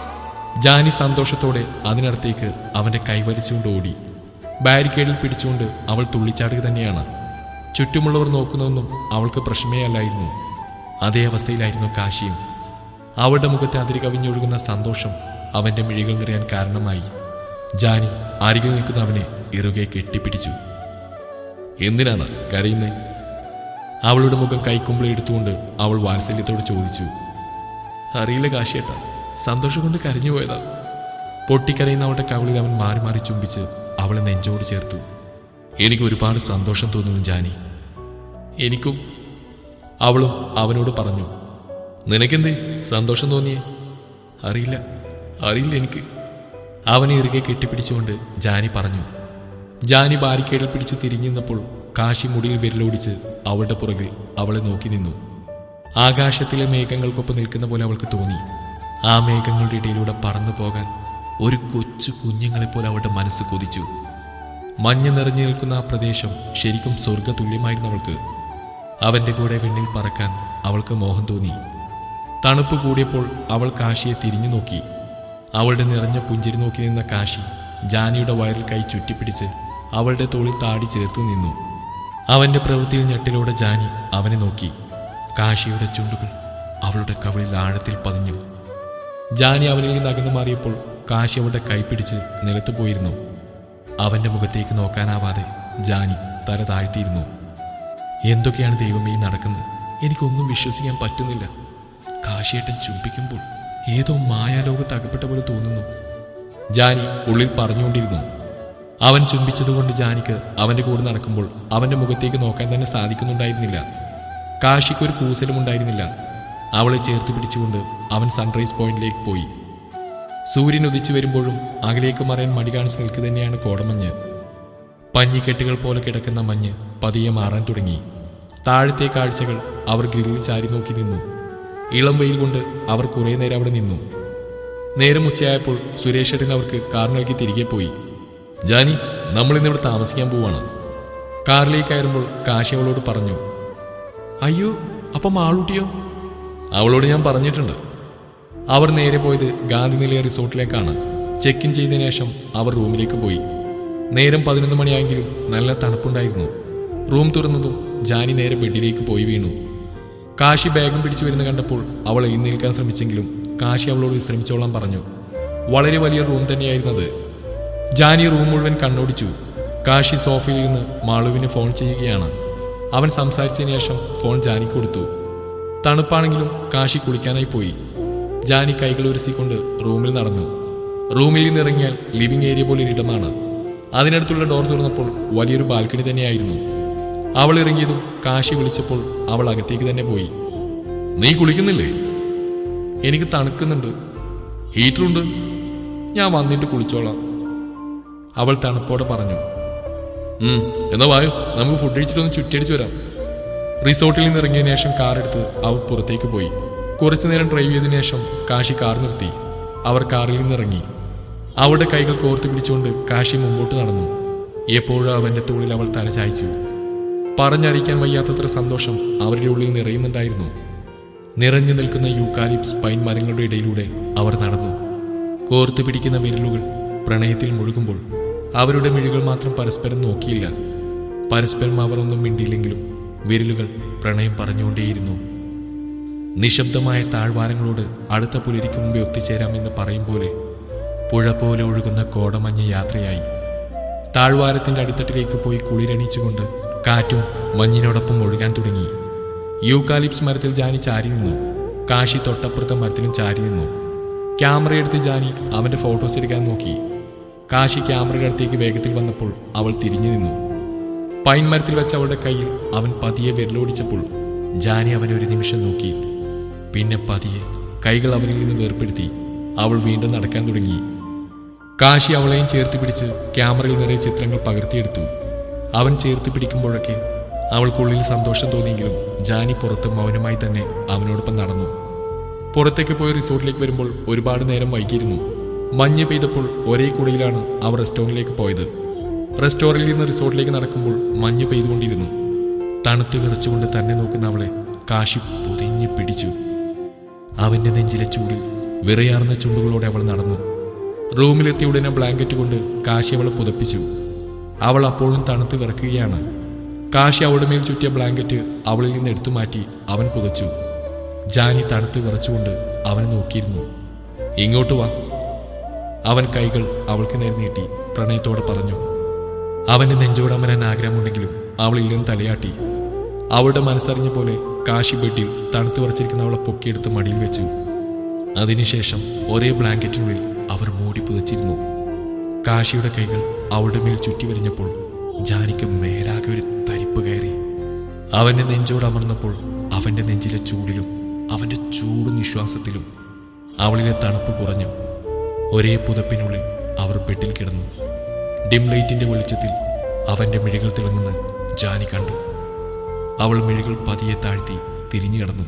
ജാനി സന്തോഷത്തോടെ അതിനടുത്തേക്ക് അവന്റെ കൈവലിച്ചുകൊണ്ട് ഓടി ബാരിക്കേഡിൽ പിടിച്ചുകൊണ്ട് അവൾ തുള്ളിച്ചാടുക തന്നെയാണ് ചുറ്റുമുള്ളവർ നോക്കുന്നതൊന്നും അവൾക്ക് പ്രശ്നമേ അല്ലായിരുന്നു അതേ അവസ്ഥയിലായിരുന്നു കാശിയും അവളുടെ മുഖത്തെ അതിരി കവിഞ്ഞൊഴുകുന്ന സന്തോഷം അവന്റെ മിഴികൾ നിറയാൻ കാരണമായി ജാനി അരികിൽ നിൽക്കുന്ന അവനെ ഇറുകെ കെട്ടിപ്പിടിച്ചു എന്തിനാണ് കരയുന്നേ അവളുടെ മുഖം കൈക്കുമ്പിളി എടുത്തുകൊണ്ട് അവൾ വാത്സല്യത്തോട് ചോദിച്ചു അറിയില്ല കാശിയേട്ട സന്തോഷം കൊണ്ട് കരഞ്ഞു പോയതാ പൊട്ടിക്കരയുന്ന അവളുടെ കവളിൽ അവൻ മാറി മാറി ചുംബിച്ച് അവളെ നെഞ്ചോട് ചേർത്തു എനിക്ക് ഒരുപാട് സന്തോഷം തോന്നുന്നു ജാനി എനിക്കും അവളും അവനോട് പറഞ്ഞു നിനക്കെന്തേ സന്തോഷം തോന്നിയേ അറിയില്ല അറിയില്ല എനിക്ക് അവനെ ഇറുകെ കെട്ടിപ്പിടിച്ചുകൊണ്ട് ജാനി പറഞ്ഞു ജാനി ബാരിക്കേഡിൽ പിടിച്ച് തിരിഞ്ഞു നിന്നപ്പോൾ കാശി മുടിയിൽ വിരലോടിച്ച് അവളുടെ പുറകിൽ അവളെ നോക്കി നിന്നു ആകാശത്തിലെ മേഘങ്ങൾക്കൊപ്പം നിൽക്കുന്ന പോലെ അവൾക്ക് തോന്നി ആ മേഘങ്ങളുടെ ഇടയിലൂടെ പറന്നു പോകാൻ ഒരു കൊച്ചു കുഞ്ഞുങ്ങളെപ്പോലെ അവളുടെ മനസ്സ് കൊതിച്ചു മഞ്ഞ് നിറഞ്ഞു നിൽക്കുന്ന ആ പ്രദേശം ശരിക്കും സ്വർഗ തുല്യമായിരുന്നു അവൾക്ക് അവന്റെ കൂടെ വിണ്ണിൽ പറക്കാൻ അവൾക്ക് മോഹം തോന്നി തണുപ്പ് കൂടിയപ്പോൾ അവൾ കാശിയെ തിരിഞ്ഞു നോക്കി അവളുടെ നിറഞ്ഞ പുഞ്ചിരി നോക്കി നിന്ന കാശി ജാനിയുടെ വയറിൽ കൈ ചുറ്റിപ്പിടിച്ച് അവളുടെ തോളിൽ താടി ചേർത്ത് നിന്നു അവന്റെ പ്രവൃത്തിയിൽ ഞെട്ടിലൂടെ ജാനി അവനെ നോക്കി കാശിയുടെ ചുണ്ടുകൾ അവളുടെ കവിളിൽ ആഴത്തിൽ പതിഞ്ഞു ജാനി അവനിൽ നിന്ന് അകന്നു മാറിയപ്പോൾ കാശി അവളുടെ കൈ പിടിച്ച് നിലത്ത് പോയിരുന്നു അവന്റെ മുഖത്തേക്ക് നോക്കാനാവാതെ ജാനി തല താഴ്ത്തിയിരുന്നു എന്തൊക്കെയാണ് ദൈവമേ ഈ നടക്കുന്നത് എനിക്കൊന്നും വിശ്വസിക്കാൻ പറ്റുന്നില്ല കാശിയേട്ടൻ ചുംബിക്കുമ്പോൾ ഏതോ മായാലോകത്ത് അകപ്പെട്ട പോലെ തോന്നുന്നു ജാനി ഉള്ളിൽ പറഞ്ഞുകൊണ്ടിരുന്നു അവൻ ചുംബിച്ചതുകൊണ്ട് ജാനിക്ക് അവന്റെ കൂടെ നടക്കുമ്പോൾ അവന്റെ മുഖത്തേക്ക് നോക്കാൻ തന്നെ സാധിക്കുന്നുണ്ടായിരുന്നില്ല കാശിക്ക് ഒരു കൂസലും ഉണ്ടായിരുന്നില്ല അവളെ ചേർത്ത് പിടിച്ചുകൊണ്ട് അവൻ സൺറൈസ് പോയിന്റിലേക്ക് പോയി സൂര്യൻ ഉദിച്ചു വരുമ്പോഴും അകലേക്ക് മറയാൻ മടി കാണിച്ച് നിൽക്കുക തന്നെയാണ് കോടമഞ്ഞ് പഞ്ഞിക്കെട്ടുകൾ പോലെ കിടക്കുന്ന മഞ്ഞ് പതിയെ മാറാൻ തുടങ്ങി താഴത്തെ കാഴ്ചകൾ അവർ ഗ്രില്ലിൽ ചാരി നോക്കി നിന്നു ഇളം വെയിൽ കൊണ്ട് അവർ കുറേ നേരം അവിടെ നിന്നു നേരം ഉച്ചയായപ്പോൾ സുരേഷ് ഏട്ടൻ അവർക്ക് കാർ നൽകി തിരികെ പോയി ജാനി നമ്മൾ ഇന്നിവിടെ താമസിക്കാൻ പോവാണ് കാറിലേക്ക് കയറുമ്പോൾ കാശി അവളോട് പറഞ്ഞു അയ്യോ അപ്പം ആളൂട്ടിയോ അവളോട് ഞാൻ പറഞ്ഞിട്ടുണ്ട് അവർ നേരെ പോയത് ഗാന്ധിനിലയ റിസോർട്ടിലേക്കാണ് ചെക്ക് ഇൻ ചെയ്തതിനു ശേഷം അവർ റൂമിലേക്ക് പോയി നേരം പതിനൊന്ന് മണിയായെങ്കിലും നല്ല തണുപ്പുണ്ടായിരുന്നു റൂം തുറന്നതും ജാനി നേരെ ബെഡിലേക്ക് പോയി വീണു കാശി ബാഗും പിടിച്ചു വരുന്ന കണ്ടപ്പോൾ അവൾ എഴുന്നേൽക്കാൻ ശ്രമിച്ചെങ്കിലും കാശി അവളോട് വിശ്രമിച്ചോളാൻ പറഞ്ഞു വളരെ വലിയ റൂം തന്നെയായിരുന്നത് ജാനി റൂം മുഴുവൻ കണ്ണോടിച്ചു കാശി സോഫയിൽ ഇരുന്ന് മാളുവിന് ഫോൺ ചെയ്യുകയാണ് അവൻ സംസാരിച്ചതിന് ശേഷം ഫോൺ ജാനിക്ക് കൊടുത്തു തണുപ്പാണെങ്കിലും കാശി കുളിക്കാനായി പോയി ജാനി കൈകൾ ഉരസിക്കൊണ്ട് റൂമിൽ നടന്നു റൂമിൽ നിന്ന് ഇറങ്ങിയാൽ ലിവിംഗ് ഏരിയ പോലെ ഒരിടമാണ് അതിനടുത്തുള്ള ഡോർ തുറന്നപ്പോൾ വലിയൊരു ബാൽക്കണി തന്നെയായിരുന്നു അവൾ ഇറങ്ങിയതും കാശി വിളിച്ചപ്പോൾ അവൾ അകത്തേക്ക് തന്നെ പോയി നീ കുളിക്കുന്നില്ലേ എനിക്ക് തണുക്കുന്നുണ്ട് ഹീറ്ററുണ്ട് ഞാൻ വന്നിട്ട് കുളിച്ചോളാം അവൾ തണുപ്പോടെ പറഞ്ഞു ഉം എന്നാ വായോ നമുക്ക് ഫുഡ് കഴിച്ചിട്ടൊന്ന് ചുറ്റിയടിച്ച് വരാം റിസോർട്ടിൽ നിന്ന് ഇറങ്ങിയതിനു ശേഷം കാർ എടുത്ത് അവർ പുറത്തേക്ക് പോയി കുറച്ചു നേരം ഡ്രൈവ് ചെയ്തതിനു ശേഷം കാശി കാർ നിർത്തി അവർ കാറിൽ നിന്നിറങ്ങി അവളുടെ കൈകൾ കോർത്തു പിടിച്ചുകൊണ്ട് കാശി മുമ്പോട്ട് നടന്നു എപ്പോഴും അവന്റെ തോളിൽ അവൾ തല ചായ്ച്ചു പറഞ്ഞറിയിക്കാൻ വയ്യാത്തത്ര സന്തോഷം അവരുടെ ഉള്ളിൽ നിറയുന്നുണ്ടായിരുന്നു നിറഞ്ഞു നിൽക്കുന്ന യൂക്കാലിപ്സ് പൈൻ മരങ്ങളുടെ ഇടയിലൂടെ അവർ നടന്നു കോർത്തു പിടിക്കുന്ന വിരലുകൾ പ്രണയത്തിൽ മുഴുകുമ്പോൾ അവരുടെ മിഴികൾ മാത്രം പരസ്പരം നോക്കിയില്ല പരസ്പരം അവർ ഒന്നും മിണ്ടിയില്ലെങ്കിലും വിരലുകൾ പ്രണയം പറഞ്ഞുകൊണ്ടേയിരുന്നു നിശബ്ദമായ താഴ്വാരങ്ങളോട് അടുത്ത പുലരിക്ക് മുമ്പേ ഒത്തുചേരാമെന്ന് പറയും പോലെ പുഴ പോലെ ഒഴുകുന്ന കോടമഞ്ഞ യാത്രയായി താഴ്വാരത്തിന്റെ അടിത്തട്ടിലേക്ക് പോയി കുളിരണിച്ചുകൊണ്ട് കാറ്റും മഞ്ഞിനോടൊപ്പം ഒഴുകാൻ തുടങ്ങി യൂക്കാലിപ്സ് മരത്തിൽ ജാനി ചാരി നിന്നു കാശി തൊട്ടപ്പുറത്തെ മരത്തിലും ചാരി നിന്നു ക്യാമറ എടുത്ത് ജാനി അവന്റെ ഫോട്ടോസ് എടുക്കാൻ നോക്കി കാശി ക്യാമറയുടെ അടുത്തേക്ക് വേഗത്തിൽ വന്നപ്പോൾ അവൾ തിരിഞ്ഞു നിന്നു പൈൻ മരത്തിൽ വെച്ച അവളുടെ കയ്യിൽ അവൻ പതിയെ വിരലോടിച്ചപ്പോൾ ജാനി അവനെ ഒരു നിമിഷം നോക്കി പിന്നെ പതിയെ കൈകൾ അവനിൽ നിന്ന് വേർപ്പെടുത്തി അവൾ വീണ്ടും നടക്കാൻ തുടങ്ങി കാശി അവളെയും ചേർത്ത് പിടിച്ച് ക്യാമറയിൽ നിറയെ ചിത്രങ്ങൾ പകർത്തിയെടുത്തു അവൻ ചേർത്ത് പിടിക്കുമ്പോഴൊക്കെ അവൾക്കുള്ളിൽ സന്തോഷം തോന്നിയെങ്കിലും ജാനി പുറത്ത് മൗനമായി തന്നെ അവനോടൊപ്പം നടന്നു പുറത്തേക്ക് പോയി റിസോർട്ടിലേക്ക് വരുമ്പോൾ ഒരുപാട് നേരം വൈകിയിരുന്നു മഞ്ഞ് പെയ്തപ്പോൾ ഒരേ കുടയിലാണ് അവർ റെസ്റ്റോറൻറ്റിലേക്ക് പോയത് റെസ്റ്റോറൻറ്റിൽ നിന്ന് റിസോർട്ടിലേക്ക് നടക്കുമ്പോൾ മഞ്ഞ് പെയ്തുകൊണ്ടിരുന്നു തണുത്ത് വിറച്ചുകൊണ്ട് തന്നെ നോക്കുന്ന അവളെ കാശി പൊതിഞ്ഞ് പിടിച്ചു അവന്റെ നെഞ്ചിലെ ചൂടിൽ വിറയാർന്ന ചുണ്ടുകളോടെ അവൾ നടന്നു റൂമിലെത്തിയ ഉടനെ ബ്ലാങ്കറ്റ് കൊണ്ട് കാശി അവളെ പുതപ്പിച്ചു അവൾ അപ്പോഴും തണുത്ത് വിറക്കുകയാണ് കാശി അവളുടെ മേൽ ചുറ്റിയ ബ്ലാങ്കറ്റ് അവളിൽ നിന്ന് എടുത്തു മാറ്റി അവൻ പുതച്ചു ജാനി തണുത്ത് വിറച്ചുകൊണ്ട് അവനെ നോക്കിയിരുന്നു ഇങ്ങോട്ട് വാ അവൻ കൈകൾ അവൾക്ക് നേർ നീട്ടി പ്രണയത്തോടെ പറഞ്ഞു അവന്റെ നെഞ്ചോടമരാൻ ആഗ്രഹമുണ്ടെങ്കിലും അവൾ ഇല്ലെന്ന് തലയാട്ടി അവളുടെ മനസ്സറിഞ്ഞ പോലെ കാശി ബെഡിൽ തണുത്ത് വറച്ചിരിക്കുന്ന അവളെ പൊക്കിയെടുത്ത് മടിയിൽ വെച്ചു അതിനുശേഷം ഒരേ ബ്ലാങ്കറ്റിനുള്ളിൽ അവർ മൂടി പുതച്ചിരുന്നു കാശിയുടെ കൈകൾ അവളുടെ മേൽ ചുറ്റി വരിഞ്ഞപ്പോൾ ജാനിക്ക് മേലാകെ ഒരു തരിപ്പ് കയറി അവന്റെ നെഞ്ചോട് അമർന്നപ്പോൾ അവന്റെ നെഞ്ചിലെ ചൂടിലും അവന്റെ ചൂട് നിശ്വാസത്തിലും അവളിലെ തണുപ്പ് കുറഞ്ഞു ഒരേ പുതപ്പിനുള്ളിൽ അവർ ബെഡിൽ കിടന്നു ഡിം ലൈറ്റിന്റെ വെളിച്ചത്തിൽ അവന്റെ മിഴികൾ തിളങ്ങുന്ന ജാനി കണ്ടു അവൾ മിഴികൾ പതിയെ താഴ്ത്തി തിരിഞ്ഞു കിടന്നു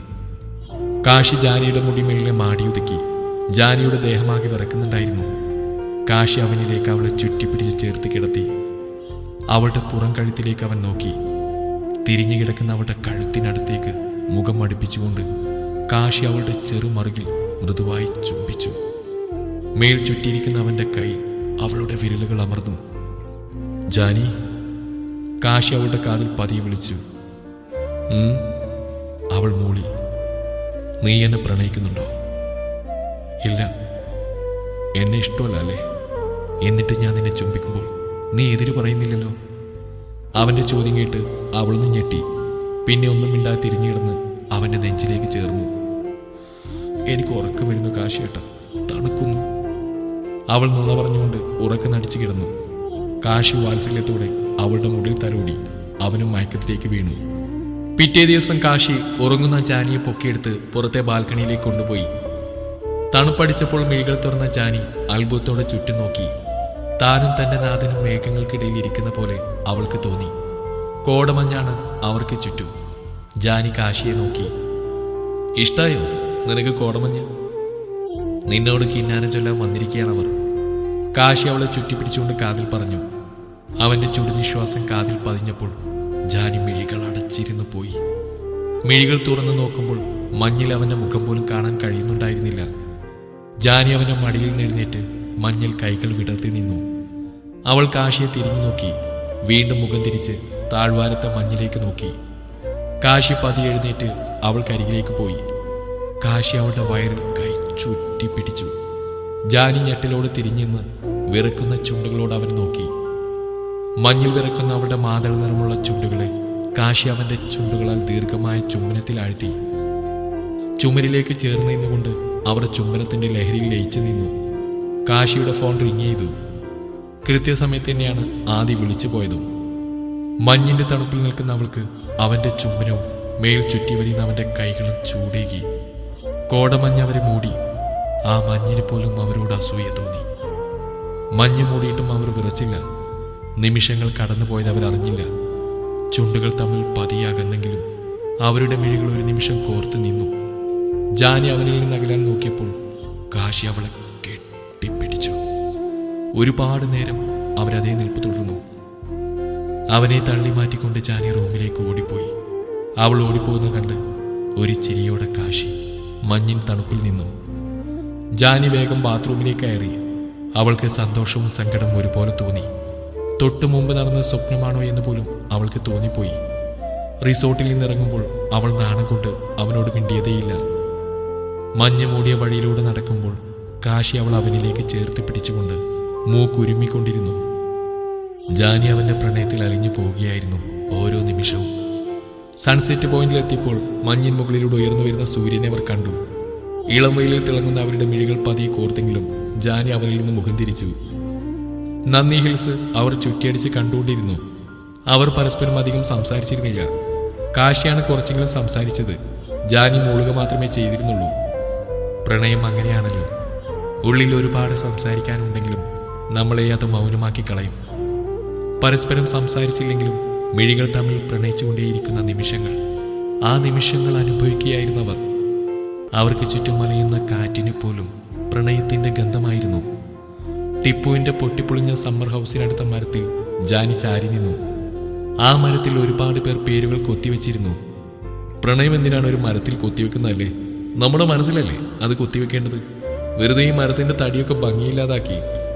കാശി ജാനിയുടെ മുടിമേലിനെ മാടിയുതുക്കി ജാനിയുടെ ദേഹമാകെ വിറക്കുന്നുണ്ടായിരുന്നു കാശി അവനിലേക്ക് അവളെ ചുറ്റിപ്പിടിച്ച് ചേർത്ത് കിടത്തി അവളുടെ പുറം കഴുത്തിലേക്ക് അവൻ നോക്കി തിരിഞ്ഞു കിടക്കുന്ന അവളുടെ കഴുത്തിനടുത്തേക്ക് മുഖം അടുപ്പിച്ചുകൊണ്ട് കാശി അവളുടെ ചെറുമറുകിൽ മൃദുവായി ചുംബിച്ചു മേൽ ചുറ്റിയിരിക്കുന്ന അവന്റെ കൈ അവളുടെ വിരലുകൾ അമർന്നു ജാനി കാശി അവളുടെ കാതിൽ പതിയെ വിളിച്ചു "ഉം?" അവൾ മൂളി നീ എന്നെ പ്രണയിക്കുന്നുണ്ടോ ഇല്ല എന്നെ ഇഷ്ടമല്ല അല്ലേ എന്നിട്ട് ഞാൻ നിന്നെ ചുംബിക്കുമ്പോൾ നീ എതിര് പറയുന്നില്ലല്ലോ അവന്റെ ചോദ്യം കേട്ട് അവളൊന്ന് ഞെട്ടി പിന്നെ ഒന്നും മിണ്ടാതെ തിരിഞ്ഞിടന്ന് അവന്റെ നെഞ്ചിലേക്ക് ചേർന്നു എനിക്ക് ഉറക്കം വരുന്നു കാശിയേട്ട തണുക്കുന്നു അവൾ നുണ പറഞ്ഞുകൊണ്ട് ഉറക്കം നടിച്ചു കിടന്നു കാശി വാത്സല്യത്തോടെ അവളുടെ മുടിൽ തലോടി അവനും മയക്കത്തിലേക്ക് വീണു പിറ്റേ ദിവസം കാശി ഉറങ്ങുന്ന ജാനിയെ പൊക്കിയെടുത്ത് പുറത്തെ ബാൽക്കണിയിലേക്ക് കൊണ്ടുപോയി തണുപ്പടിച്ചപ്പോൾ മിഴികൾ തുറന്ന ജാനി അത്ഭുതത്തോടെ ചുറ്റും നോക്കി താനും തന്റെ നാഥനും മേഘങ്ങൾക്കിടയിൽ ഇരിക്കുന്ന പോലെ അവൾക്ക് തോന്നി കോടമഞ്ഞാണ് അവർക്ക് ചുറ്റും ജാനി കാശിയെ നോക്കി ഇഷ്ടായോ നിനക്ക് കോടമഞ്ഞ് നിന്നോട് കിന്നാരം ചൊല്ലാൻ വന്നിരിക്കുകയാണ് അവർ കാശി അവളെ ചുറ്റിപ്പിടിച്ചുകൊണ്ട് കാതിൽ പറഞ്ഞു അവന്റെ ചുടുനിശ്വാസം കാതിൽ പതിഞ്ഞപ്പോൾ ജാനി മിഴികൾ അടച്ചിരുന്നു പോയി മിഴികൾ തുറന്നു നോക്കുമ്പോൾ മഞ്ഞിൽ അവന്റെ മുഖം പോലും കാണാൻ കഴിയുന്നുണ്ടായിരുന്നില്ല ജാനി അവന്റെ മടിയിൽ നിന്നെഴുന്നേറ്റ് മഞ്ഞിൽ കൈകൾ വിടർത്തി നിന്നു അവൾ കാശിയെ തിരിഞ്ഞു നോക്കി വീണ്ടും മുഖം തിരിച്ച് താഴ്വാരത്തെ മഞ്ഞിലേക്ക് നോക്കി കാശി പതി എഴുന്നേറ്റ് അവൾ കരികിലേക്ക് പോയി കാശി അവളുടെ വയറിൽ കൈ ചുറ്റി പിടിച്ചു ജാനി ഞെട്ടിലോട് തിരിഞ്ഞെന്ന് വിറക്കുന്ന ചുണ്ടുകളോട് അവൻ നോക്കി മഞ്ഞിൽ വിറക്കുന്ന അവളുടെ മാതള നിറമുള്ള ചുണ്ടുകളെ കാശി അവന്റെ ചുണ്ടുകളാൽ ദീർഘമായ ചുംബനത്തിൽ ആഴ്ത്തി ചുമരിലേക്ക് ചേർന്ന് നിന്നുകൊണ്ട് അവർ ചുംബനത്തിന്റെ ലഹരിയിൽ ലയിച്ചു നിന്നു കാശിയുടെ ഫോൺ റിങ് ചെയ്തു കൃത്യസമയത്ത് തന്നെയാണ് ആദി വിളിച്ചു പോയതും മഞ്ഞിന്റെ തണുപ്പിൽ നിൽക്കുന്ന അവൾക്ക് അവന്റെ ചുംബനവും മേൽ ചുറ്റി വരിയുന്ന അവന്റെ കൈകളും ചൂടേകി കോടമഞ്ഞ് അവരെ മൂടി ആ മഞ്ഞിന് പോലും അവരോട് അസൂയ തോന്നി മഞ്ഞ് മൂടിയിട്ടും അവർ വിറച്ചില്ല നിമിഷങ്ങൾ കടന്നുപോയത് അവർ അറിഞ്ഞില്ല ചുണ്ടുകൾ തമ്മിൽ പതിയാകുന്നെങ്കിലും അവരുടെ മിഴികൾ ഒരു നിമിഷം കോർത്ത് നിന്നു ജാനി അവനിൽ നിന്ന് അകലാൻ നോക്കിയപ്പോൾ കാശി അവളെ കെട്ടിപ്പിടിച്ചു ഒരുപാട് നേരം അവരതേ നിൽപ്പ് തുടർന്നു അവനെ തള്ളി മാറ്റിക്കൊണ്ട് ജാനി റൂമിലേക്ക് ഓടിപ്പോയി അവൾ ഓടിപ്പോകുന്ന കണ്ട് ഒരു ചിരിയോടെ കാശി മഞ്ഞിൻ തണുപ്പിൽ നിന്നു ജാനി വേഗം ബാത്റൂമിലേക്ക് കയറി അവൾക്ക് സന്തോഷവും സങ്കടവും ഒരുപോലെ തോന്നി തൊട്ടു മുമ്പ് നടന്ന സ്വപ്നമാണോ എന്ന് പോലും അവൾക്ക് തോന്നിപ്പോയി റിസോർട്ടിൽ നിന്നിറങ്ങുമ്പോൾ അവൾ നാണം കൊണ്ട് അവനോട് മിണ്ടിയതേയില്ല മഞ്ഞ് മൂടിയ വഴിയിലൂടെ നടക്കുമ്പോൾ കാശി അവൾ അവനിലേക്ക് ചേർത്ത് പിടിച്ചുകൊണ്ട് മൂക്കുരുമ്മിക്കൊണ്ടിരുന്നു ജാനി അവന്റെ പ്രണയത്തിൽ അലിഞ്ഞു പോവുകയായിരുന്നു ഓരോ നിമിഷവും സൺസെറ്റ് പോയിന്റിലെത്തിയപ്പോൾ മഞ്ഞിൻ മുകളിലൂടെ ഉയർന്നു വരുന്ന സൂര്യനെ അവർ കണ്ടു ഇളം വെയിലിൽ തിളങ്ങുന്ന അവരുടെ മിഴികൾ പതിയെ കോർത്തെങ്കിലും ജാനി അവനിൽ നിന്ന് മുഖം തിരിച്ചു നന്ദി ഹിൽസ് അവർ ചുറ്റിയടിച്ച് കണ്ടുകൊണ്ടിരുന്നു അവർ പരസ്പരം അധികം സംസാരിച്ചിരുന്നില്ല കാശിയാണ് കുറച്ചെങ്കിലും സംസാരിച്ചത് ജാനി മൂളുക മാത്രമേ ചെയ്തിരുന്നുള്ളൂ പ്രണയം അങ്ങനെയാണല്ലോ ഉള്ളിൽ ഒരുപാട് സംസാരിക്കാനുണ്ടെങ്കിലും നമ്മളെ അത് മൗനമാക്കി കളയും പരസ്പരം സംസാരിച്ചില്ലെങ്കിലും മിഴികൾ തമ്മിൽ പ്രണയിച്ചുകൊണ്ടേയിരിക്കുന്ന നിമിഷങ്ങൾ ആ നിമിഷങ്ങൾ അനുഭവിക്കുകയായിരുന്നവർ അവർക്ക് ചുറ്റും മലയുന്ന കാറ്റിന് പോലും പ്രണയത്തിന്റെ ഗന്ധമായിരുന്നു ടിപ്പുവിന്റെ പൊട്ടിപ്പൊളിഞ്ഞ സമ്മർ ഹൗസിനടുത്ത മരത്തിൽ ജാനി ചാരി നിന്നു ആ മരത്തിൽ ഒരുപാട് പേർ പേരുകൾ കൊത്തിവെച്ചിരുന്നു പ്രണയം എന്തിനാണ് ഒരു മരത്തിൽ കൊത്തിവെക്കുന്നതല്ലേ നമ്മുടെ മനസ്സിലല്ലേ അത് കൊത്തിവെക്കേണ്ടത് വെറുതെ ഈ മരത്തിന്റെ തടിയൊക്കെ ഭംഗിയില്ലാതാക്കി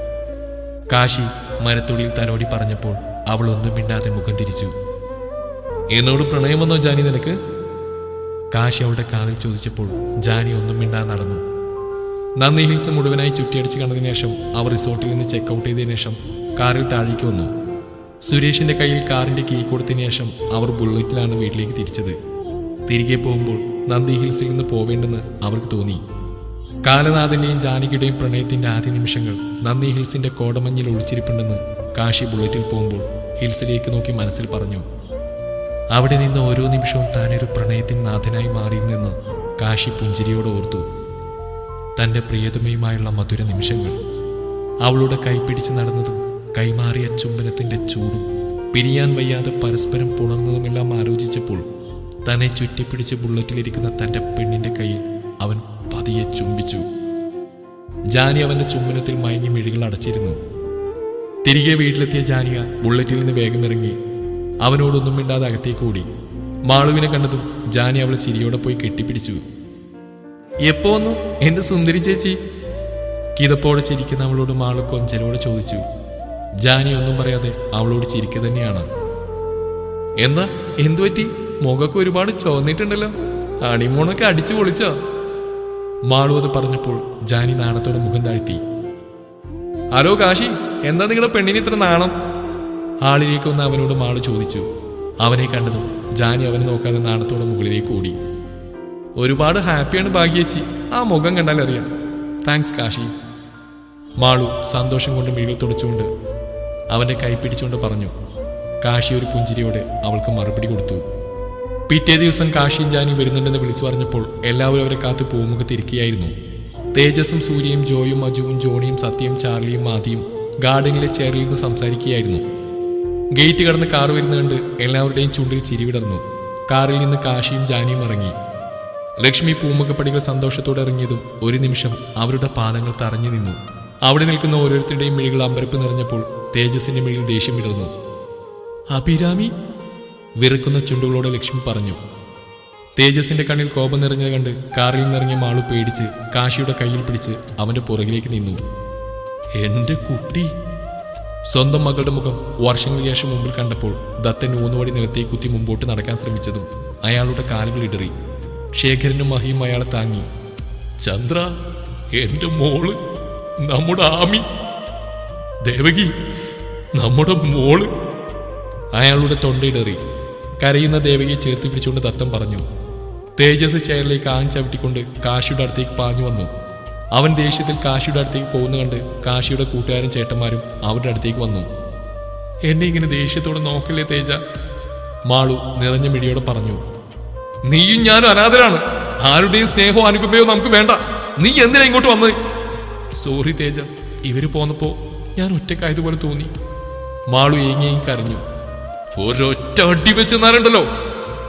കാശി മരത്തൊടിയിൽ തലോടി പറഞ്ഞപ്പോൾ അവൾ ഒന്നും മിണ്ടാതെ മുഖം തിരിച്ചു എന്നോട് പ്രണയം വന്നോ ജാനി നിനക്ക് കാശി അവളുടെ കാതിൽ ചോദിച്ചപ്പോൾ ജാനി ഒന്നും മിണ്ടാതെ നടന്നു നന്ദി ഹിൽസ് മുഴുവനായി ചുറ്റിയടിച്ച് കണ്ടതിന് ശേഷം അവർ റിസോർട്ടിൽ നിന്ന് ചെക്ക് ഔട്ട് ചെയ്തതിനു ശേഷം കാറിൽ താഴേക്ക് വന്നു സുരേഷിന്റെ കയ്യിൽ കാറിന്റെ കീ കൊടുത്തതിന് ശേഷം അവർ ബുള്ളറ്റിലാണ് വീട്ടിലേക്ക് തിരിച്ചത് തിരികെ പോകുമ്പോൾ നന്ദി ഹിൽസിൽ നിന്ന് പോവേണ്ടെന്ന് അവർക്ക് തോന്നി കാലനാഥന്റെയും ജാനകിയുടെയും പ്രണയത്തിന്റെ ആദ്യ നിമിഷങ്ങൾ നന്ദി ഹിൽസിന്റെ കോടമഞ്ഞിൽ ഒളിച്ചിരിപ്പുണ്ടെന്ന് കാശി ബുള്ളറ്റിൽ പോകുമ്പോൾ ഹിൽസിലേക്ക് നോക്കി മനസ്സിൽ പറഞ്ഞു അവിടെ നിന്ന് ഓരോ നിമിഷവും താനൊരു പ്രണയത്തിൻ നാഥനായി മാറിയിരുന്നെന്ന് കാശി പുഞ്ചിരിയോട് ഓർത്തു തന്റെ പ്രിയതമയുമായുള്ള മധുര നിമിഷങ്ങൾ അവളുടെ കൈപിടിച്ച് നടന്നതും കൈമാറിയ ചുംബനത്തിന്റെ ചൂടും പിരിയാൻ വയ്യാതെ പരസ്പരം പുണർന്നതുമെല്ലാം ആലോചിച്ചപ്പോൾ തന്നെ ചുറ്റിപ്പിടിച്ച് ബുള്ളറ്റിലിരിക്കുന്ന തന്റെ പെണ്ണിന്റെ കയ്യിൽ അവൻ പതിയെ ചുംബിച്ചു ജാനി അവന്റെ ചുംബനത്തിൽ മയങ്ങി മിഴികൾ അടച്ചിരുന്നു തിരികെ വീട്ടിലെത്തിയ ജാനിക ബുള്ളറ്റിൽ നിന്ന് വേഗം ഇറങ്ങി അവനോടൊന്നും മിണ്ടാതെ അകത്തേക്ക് ഓടി മാളുവിനെ കണ്ടതും ജാനി അവളെ ചിരിയോടെ പോയി കെട്ടിപ്പിടിച്ചു എപ്പോ വന്നു എന്റെ സുന്ദരി ചേച്ചി കിതപ്പോടെ ചിരിക്കുന്ന അവളോട് മാളു കൊഞ്ചലോടെ ചോദിച്ചു ജാനി ഒന്നും പറയാതെ അവളോട് ചിരിക്കുക തന്നെയാണ് എന്താ എന്തു പറ്റി മുഖമൊക്കെ ഒരുപാട് ചോന്നിട്ടുണ്ടല്ലോ ഹണിമൂണൊക്കെ അടിച്ചു പൊളിച്ചോ മാളു അത് പറഞ്ഞപ്പോൾ ജാനി നാണത്തോടെ മുഖം താഴ്ത്തി ഹലോ കാശി എന്താ നിങ്ങളുടെ പെണ്ണിന് ഇത്ര നാണം ഹാളിലേക്ക് വന്ന് അവനോട് മാളു ചോദിച്ചു അവനെ കണ്ടതും ജാനി അവനെ നോക്കാതെ നാണത്തോടെ മുകളിലേക്ക് ഓടി ഒരുപാട് ഹാപ്പിയാണ് ഭാഗ്യേച്ചി ആ മുഖം കണ്ടാൽ അറിയാം താങ്ക്സ് കാശി മാളു സന്തോഷം കൊണ്ട് മിഴികൾ തുടച്ചുകൊണ്ട് അവന്റെ കൈ പിടിച്ചുകൊണ്ട് പറഞ്ഞു കാശി ഒരു പുഞ്ചിരിയോടെ അവൾക്ക് മറുപടി കൊടുത്തു പിറ്റേ ദിവസം കാശിയും ജാനിയും വരുന്നുണ്ടെന്ന് വിളിച്ചു പറഞ്ഞപ്പോൾ എല്ലാവരും അവരെ കാത്തു പൂമുഖത്തിരിക്കുകയായിരുന്നു തേജസും സൂര്യയും ജോയും മജുവും ജോണിയും സത്യയും ചാർലിയും മാതിയും ഗാർഡനിലെ ചെയറിൽ നിന്ന് സംസാരിക്കുകയായിരുന്നു ഗേറ്റ് കടന്ന് കാർ വരുന്ന കണ്ട് എല്ലാവരുടെയും ചുണ്ടിൽ ചിരി വിടർന്നു കാറിൽ നിന്ന് കാശിയും ജാനിയും ഇറങ്ങി ലക്ഷ്മി പൂമുഖപ്പടികൾ സന്തോഷത്തോടെ ഇറങ്ങിയതും ഒരു നിമിഷം അവരുടെ പാദങ്ങൾ തറഞ്ഞു നിന്നു അവിടെ നിൽക്കുന്ന ഓരോരുത്തരുടെയും മിഴികൾ അമ്പരപ്പ് നിറഞ്ഞപ്പോൾ തേജസിന്റെ മിഴിൽ ദേഷ്യം വിടർന്നു അഭിരാമി വിറക്കുന്ന ചുണ്ടുകളോടെ ലക്ഷ്മി പറഞ്ഞു തേജസിന്റെ കണ്ണിൽ കോപം നിറഞ്ഞത് കണ്ട് കാറിൽ നിന്നിറങ്ങിയ മാളു പേടിച്ച് കാശിയുടെ കയ്യിൽ പിടിച്ച് അവന്റെ പുറകിലേക്ക് നിന്നു എന്റെ കുട്ടി സ്വന്തം മകളുടെ മുഖം വർഷങ്ങൾക്ക് ശേഷം മുമ്പിൽ കണ്ടപ്പോൾ ദത്തൻ ഊന്നുവടി നിലത്തേക്ക് കുത്തി മുമ്പോട്ട് നടക്കാൻ ശ്രമിച്ചതും അയാളുടെ കാലുകൾ ഇടറി ശേഖരനും മഹിയും അയാളെ താങ്ങി ചന്ദ്ര എന്റെ മോള് നമ്മുടെ ആമി ദേവകി നമ്മുടെ മോള് അയാളുടെ തൊണ്ടയിടറി കരയുന്ന ദേവകിയെ ചേർത്ത് പിടിച്ചുകൊണ്ട് ദത്തം പറഞ്ഞു തേജസ് ചെയറിലേക്ക് ആൻ ചവിട്ടിക്കൊണ്ട് കാശിയുടെ അടുത്തേക്ക് പാഞ്ഞു വന്നു അവൻ ദേഷ്യത്തിൽ കാശിയുടെ അടുത്തേക്ക് പോകുന്ന കണ്ട് കാശിയുടെ കൂട്ടുകാരും ചേട്ടന്മാരും അവരുടെ അടുത്തേക്ക് വന്നു എന്നെ ഇങ്ങനെ ദേഷ്യത്തോടെ നോക്കല്ലേ തേജ മാളു നിറഞ്ഞ മിടിയോടെ പറഞ്ഞു നീയും ഞാനും അനാഥരാണ് ആരുടെയും സ്നേഹവും അനുകമ്പയോ നമുക്ക് വേണ്ട നീ എന്തിനാ ഇങ്ങോട്ട് വന്നത് സോറി തേജ ഇവര് പോന്നപ്പോ ഞാൻ ഒറ്റക്കായതുപോലെ തോന്നി മാളു ഏങ്ങിയേയും കരഞ്ഞു ഒരൊറ്റ അടി വെച്ചെന്നാലുണ്ടല്ലോ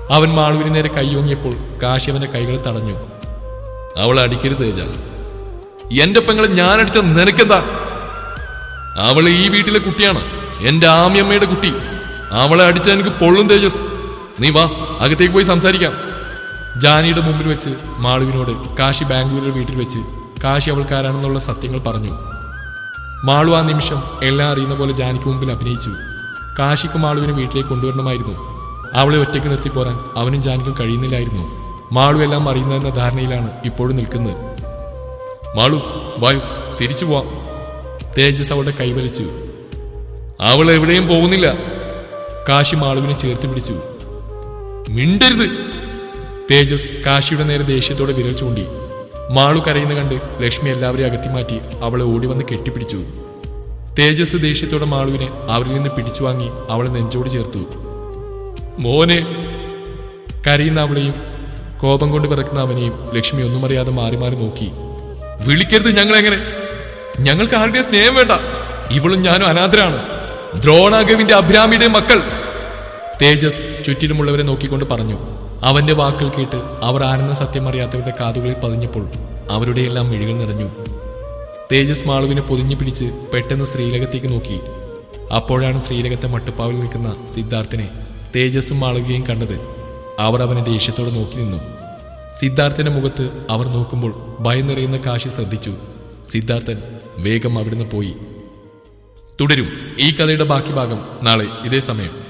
അവൻ മാളുവിന് നേരെ കൈയോങ്ങിയപ്പോൾ കാശി അവന്റെ കൈകൾ തടഞ്ഞു അവളെ അടിക്കരുത് തേജ എന്റെ പെങ്ങളെ ഞാനടിച്ച നിനക്കെന്താ അവൾ ഈ വീട്ടിലെ കുട്ടിയാണ് എന്റെ ആമിയമ്മയുടെ കുട്ടി അവളെ അടിച്ച എനിക്ക് പൊള്ളും തേജസ് നീ വാ അകത്തേക്ക് പോയി സംസാരിക്കാം ജാനിയുടെ മുമ്പിൽ വെച്ച് മാളുവിനോട് കാശി ബാംഗ്ലൂരിൽ വീട്ടിൽ വെച്ച് കാശി അവൾക്കാരാണെന്നുള്ള സത്യങ്ങൾ പറഞ്ഞു മാളു ആ നിമിഷം എല്ലാം അറിയുന്ന പോലെ ജാനിക്ക് മുമ്പിൽ അഭിനയിച്ചു കാശിക്ക് മാളുവിനെ വീട്ടിലേക്ക് കൊണ്ടുവരണമായിരുന്നു അവളെ ഒറ്റയ്ക്ക് നിർത്തിപ്പോരാൻ അവനും ജാനിക്കും കഴിയുന്നില്ലായിരുന്നു മാളു എല്ലാം അറിയുന്നതെന്ന ധാരണയിലാണ് ഇപ്പോഴും നിൽക്കുന്നത് മാളു വായു തിരിച്ചു പോവാം തേജസ് അവളുടെ കൈവലിച്ചു അവൾ എവിടെയും പോകുന്നില്ല കാശി മാളുവിനെ ചേർത്ത് പിടിച്ചു മിണ്ടരുത് തേജസ് കാശിയുടെ നേരെ ദേഷ്യത്തോടെ വിരൽ ചൂണ്ടി മാളു കരയുന്ന കണ്ട് ലക്ഷ്മി എല്ലാവരെയും അകറ്റി മാറ്റി അവളെ ഓടി വന്ന് കെട്ടിപ്പിടിച്ചു തേജസ് ദേഷ്യത്തോടെ മാളുവിനെ അവരിൽ നിന്ന് പിടിച്ചു വാങ്ങി അവളെ നെഞ്ചോട് ചേർത്തു മോനെ കരയുന്ന അവളെയും കോപം കൊണ്ട് വിറക്കുന്ന അവനെയും ലക്ഷ്മി ഒന്നും അറിയാതെ മാറി മാറി നോക്കി വിളിക്കരുത് ഞങ്ങൾ എങ്ങനെ ഞങ്ങൾക്ക് ആരുടെയും സ്നേഹം വേണ്ട ഇവളും ഞാനും അനാഥരാണ് ദ്രോണാഗവിന്റെ അഭിരാമിയുടെ മക്കൾ തേജസ് ചുറ്റിലുമുള്ളവരെ നോക്കിക്കൊണ്ട് പറഞ്ഞു അവന്റെ വാക്കുകൾ കേട്ട് അവർ ആരെന്ന സത്യം അറിയാത്തവരുടെ കാതുകളിൽ പതിഞ്ഞപ്പോൾ അവരുടെ എല്ലാം മിഴികൾ നിറഞ്ഞു തേജസ് മാളുവിനെ പൊതിഞ്ഞു പിടിച്ച് പെട്ടെന്ന് ശ്രീലകത്തേക്ക് നോക്കി അപ്പോഴാണ് ശ്രീലകത്തെ മട്ടുപ്പാവിൽ നിൽക്കുന്ന സിദ്ധാർത്ഥനെ തേജസ്സും മാളുകയും കണ്ടത് അവർ അവനെ ദേഷ്യത്തോടെ നോക്കി നിന്നു സിദ്ധാർത്ഥന്റെ മുഖത്ത് അവർ നോക്കുമ്പോൾ ഭയം നിറയുന്ന കാശി ശ്രദ്ധിച്ചു സിദ്ധാർത്ഥൻ വേഗം അവിടുന്ന് പോയി തുടരും ഈ കഥയുടെ ബാക്കി ഭാഗം നാളെ ഇതേ സമയം